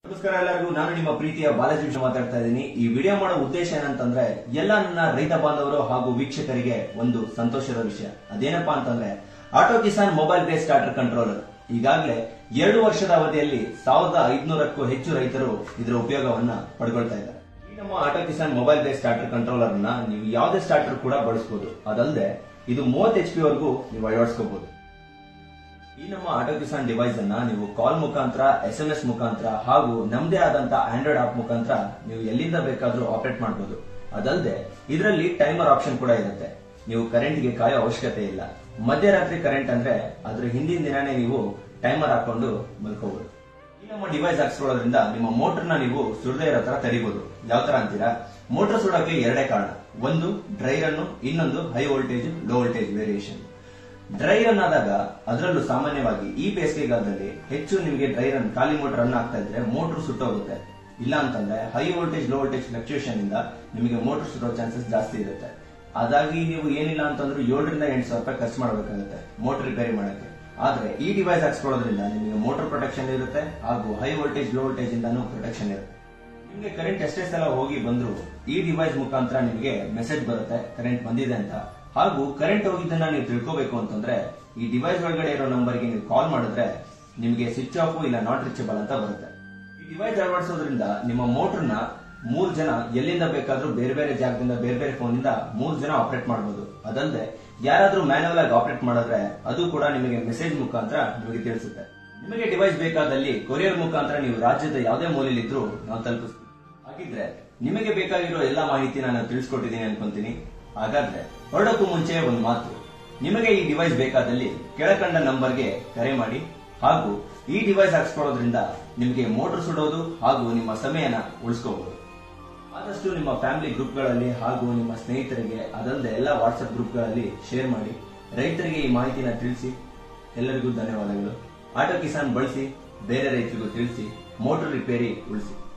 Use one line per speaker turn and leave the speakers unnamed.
ನಮಸ್ಕಾರ ಎಲ್ಲರಿಗೂ ನಾನು ನಿಮ್ಮ ಪ್ರೀತಿಯ ಬಾಲಾಜಿ ವಿಶ್ವ ಮಾತಾಡ್ತಾ ಇದ್ದೀನಿ ಈ ವಿಡಿಯೋ ಮಾಡೋ ಉದ್ದೇಶ ಏನಂತಂದ್ರೆ ಎಲ್ಲ ನನ್ನ ರೈತ ಬಾಂಧವರು ಹಾಗೂ ವೀಕ್ಷಕರಿಗೆ ಒಂದು ಸಂತೋಷದ ವಿಷಯ ಅದೇನಪ್ಪಾ ಅಂತಂದ್ರೆ auto Kisan mobile base starter controller ಈಗಾಗಲೇ ಎರಡು ವರ್ಷದ ಅವಧಿಯಲ್ಲಿ ಸಾವಿರದ ಐದುನೂರಕ್ಕೂ ಹೆಚ್ಚು ರೈತರು ಇದರ ಉಪಯೋಗವನ್ನ ಪಡ್ಕೊಳ್ತಾ ಇದ್ದಾರೆ ಈ ನಮ್ಮ auto Kisan mobile base starter controller ನ ನೀವು ಯಾವುದೇ ಸ್ಟಾರ್ಟರ್ ಕೂಡ ಬಳಸಬಹುದು ಅದಲ್ಲದೆ ಇದು ಮೂವತ್ತು ಎಚ್ ಪಿ ವರೆಗೂ ನೀವು ಅಳವಡಿಸ್ಕೋಬಹುದು ಈ ನಮ್ಮ ಆಟೋ ಕಿಸಾನ್ ಡಿವೈಸ್ ಅನ್ನ ನೀವು ಕಾಲ್ ಮುಖಾಂತರ ಎಸ್ ಎಂ ಎಸ್ ಮುಖಾಂತರ ಹಾಗೂ ನಮ್ದೇ ಆದಂತ ಆಂಡ್ರಾಯ್ಡ್ ಆಪ್ ಮುಖಾಂತರ ನೀವು ಎಲ್ಲಿಂದ ಬೇಕಾದ್ರೂ ಆಪರೇಟ್ ಮಾಡಬಹುದು ಅದಲ್ಲದೆ ಇದರಲ್ಲಿ ಟೈಮರ್ ಆಪ್ಷನ್ ಕೂಡ ಇರುತ್ತೆ ನೀವು ಕರೆಂಟ್ ಗೆ ಕಾಯೋ ಅವಶ್ಯಕತೆ ಇಲ್ಲ ಮಧ್ಯರಾತ್ರಿ ಕರೆಂಟ್ ಅಂದ್ರೆ ಅದ್ರ ಹಿಂದಿನ ದಿನಾನೇ ನೀವು ಟೈಮರ್ ಹಾಕೊಂಡು ಮಲ್ಕೋಬಹುದು ಈ ನಮ್ಮ ಡಿವೈಸ್ ಹಾಕ್ಸ್ಕೊಳ್ಳೋದ್ರಿಂದ ನಿಮ್ಮ ಮೋಟರ್ ನ ನೀವು ಸುಡದೇ ಇರೋ ತರ ತಡಿಬಹುದು ಯಾವ ತರ ಅಂತೀರಾ ಮೋಟರ್ ಸುಡೋಕೆ ಎರಡೇ ಕಾರಣ ಒಂದು ಡ್ರೈ ರನ್ ಇನ್ನೊಂದು high voltage low voltage variation dry run ಆದಾಗ ಅದರಲ್ಲೂ ಸಾಮಾನ್ಯವಾಗಿ ಈ ಬೇಸಿಗೆಗಾಲದಲ್ಲಿ ಹೆಚ್ಚು ನಿಮಗೆ ಡ್ರೈ ರನ್ ಖಾಲಿ ಮೋಟರ್ ರನ್ ಆಗ್ತಾ ಇದ್ರೆ ಮೋಟರ್ ಸುಟ್ಟೋಗುತ್ತೆ ಇಲ್ಲ ಅಂತಂದ್ರೆ high voltage low voltage fluctuation ಇಂದ ನಿಮಗೆ ಮೋಟರ್ ಸುಡೋ ಚಾನ್ಸಸ್ ಜಾಸ್ತಿ ಇರುತ್ತೆ ಅದಾಗಿ ನೀವು ಏನಿಲ್ಲ ಅಂತಂದ್ರೆ ಏಳರಿಂದ ಎಂಟು ಸಾವಿರ ರೂಪಾಯಿ ಖರ್ಚು ಮಾಡಬೇಕಾಗುತ್ತೆ ಮೋಟರ್ ರಿಪೇರಿ ಮಾಡಕ್ಕೆ ಆದ್ರೆ ಈ ಡಿವೈಸ್ ಹಾಕ್ಸ್ಕೊಳ್ಳೋದ್ರಿಂದ ನಿಮಗೆ ಮೋಟರ್ ಪ್ರೊಟೆಕ್ಷನ್ ಇರುತ್ತೆ ಹಾಗೂ ಹೈ ವೋಲ್ಟೇಜ್ ಲೋ ವೋಲ್ಟೇಜ್ ಇಂದಾನು ಪ್ರೊಟೆಕ್ಷನ್ ಇರುತ್ತೆ ನಿಮಗೆ ಕರೆಂಟ್ ಎಷ್ಟೇ ಸಲ ಹೋಗಿ ಬಂದ್ರು ಈ ಡಿವೈಸ್ ಮುಖಾಂತರ ನಿಮಗೆ ಮೆಸೇಜ್ ಬರುತ್ತೆ ಕರೆಂಟ್ ಬಂದಿದೆ ಅಂತ ಹಾಗೂ ಕರೆಂಟ್ ಹೋಗಿದ್ದನ್ನ ನೀವು ತಿಳ್ಕೋಬೇಕು ಅಂತಂದ್ರೆ ಈ ಡಿವೈಸ್ ಒಳಗಡೆ ಇರೋ ನಂಬರ್ಗೆ ನೀವು ಕಾಲ್ ಮಾಡಿದ್ರೆ ನಿಮಗೆ ಸ್ವಿಚ್ ಆಫ್ ಇಲ್ಲ ನಾಟ್ ರೀಚಬಲ್ ಅಂತ ಬರುತ್ತೆ ಈ ಡಿವೈಸ್ ಅಳವಡಿಸೋದ್ರಿಂದ ನಿಮ್ಮ ಮೋಟರ್ನ ಮೂರ್ ಜನ ಎಲ್ಲಿಂದ ಬೇಕಾದ್ರೂ ಬೇರೆ ಬೇರೆ ಜಾಗದಿಂದ ಬೇರೆ ಬೇರೆ ಫೋನ್ ಇಂದ ಮೂರ್ ಜನ ಆಪರೇಟ್ ಮಾಡಬಹುದು ಅದಲ್ಲದೆ ಯಾರಾದ್ರೂ ಮ್ಯಾನುವಲ್ ಆಗಿ ಆಪರೇಟ್ ಮಾಡಿದ್ರೆ ಅದು ಕೂಡ ನಿಮಗೆ ಮೆಸೇಜ್ ಮುಖಾಂತರ ನಿಮಗೆ ತಿಳಿಸುತ್ತೆ ನಿಮಗೆ ಡಿವೈಸ್ ಬೇಕಾದಲ್ಲಿ ಕೊರಿಯರ್ ಮುಖಾಂತರ ನೀವು ರಾಜ್ಯದ ಯಾವುದೇ ಮೂಲೆಯಲ್ಲಿದ್ರೂ ನಾವು ತಲುಪಿಸ್ತೀವಿ ಹಾಗಿದ್ರೆ ನಿಮಗೆ ಬೇಕಾಗಿರೋ ಎಲ್ಲಾ ಮಾಹಿತಿ ನಾನು ತಿಳಿಸ್ಕೊಟ್ಟಿದ್ದೀನಿ ಅನ್ಕೊಂತೀನಿ ಹಾಗಾದ್ರೆ ಹೊರಡಕ್ಕೂ ಮುಂಚೆ ಒಂದು ಮಾತು ನಿಮಗೆ ಈ ಡಿವೈಸ್ ಬೇಕಾದಲ್ಲಿ ಕೆಳಕಂಡ ನಂಬರ್ಗೆ ಕರೆ ಮಾಡಿ ಹಾಗೂ ಈ ಡಿವೈಸ್ ಹಾಕ್ಸ್ಕೊಳ್ಳೋದ್ರಿಂದ ನಿಮಗೆ ಮೋಟರ್ ಸುಡೋದು ಹಾಗೂ ನಿಮ್ಮ ಸಮಯನ ಉಳಿಸ್ಕೋಬಹುದು ಆದಷ್ಟು ನಿಮ್ಮ ಫ್ಯಾಮಿಲಿ ಗ್ರೂಪ್ಗಳಲ್ಲಿ ಹಾಗೂ ನಿಮ್ಮ ಸ್ನೇಹಿತರಿಗೆ ಅದಲ್ಲದೆ ಎಲ್ಲ ವಾಟ್ಸ್ಆಪ್ ಗ್ರೂಪ್ಗಳಲ್ಲಿ ಶೇರ್ ಮಾಡಿ ರೈತರಿಗೆ ಈ ಮಾಹಿತಿನ ತಿಳಿಸಿ ಎಲ್ಲರಿಗೂ ಧನ್ಯವಾದಗಳು ಆಟೋ ಕಿಸಾನ್ ಬಳಸಿ ಬೇರೆ ರೈತರಿಗೂ ತಿಳಿಸಿ ಮೋಟರ್ ರಿಪೇರಿ ಉಳಿಸಿ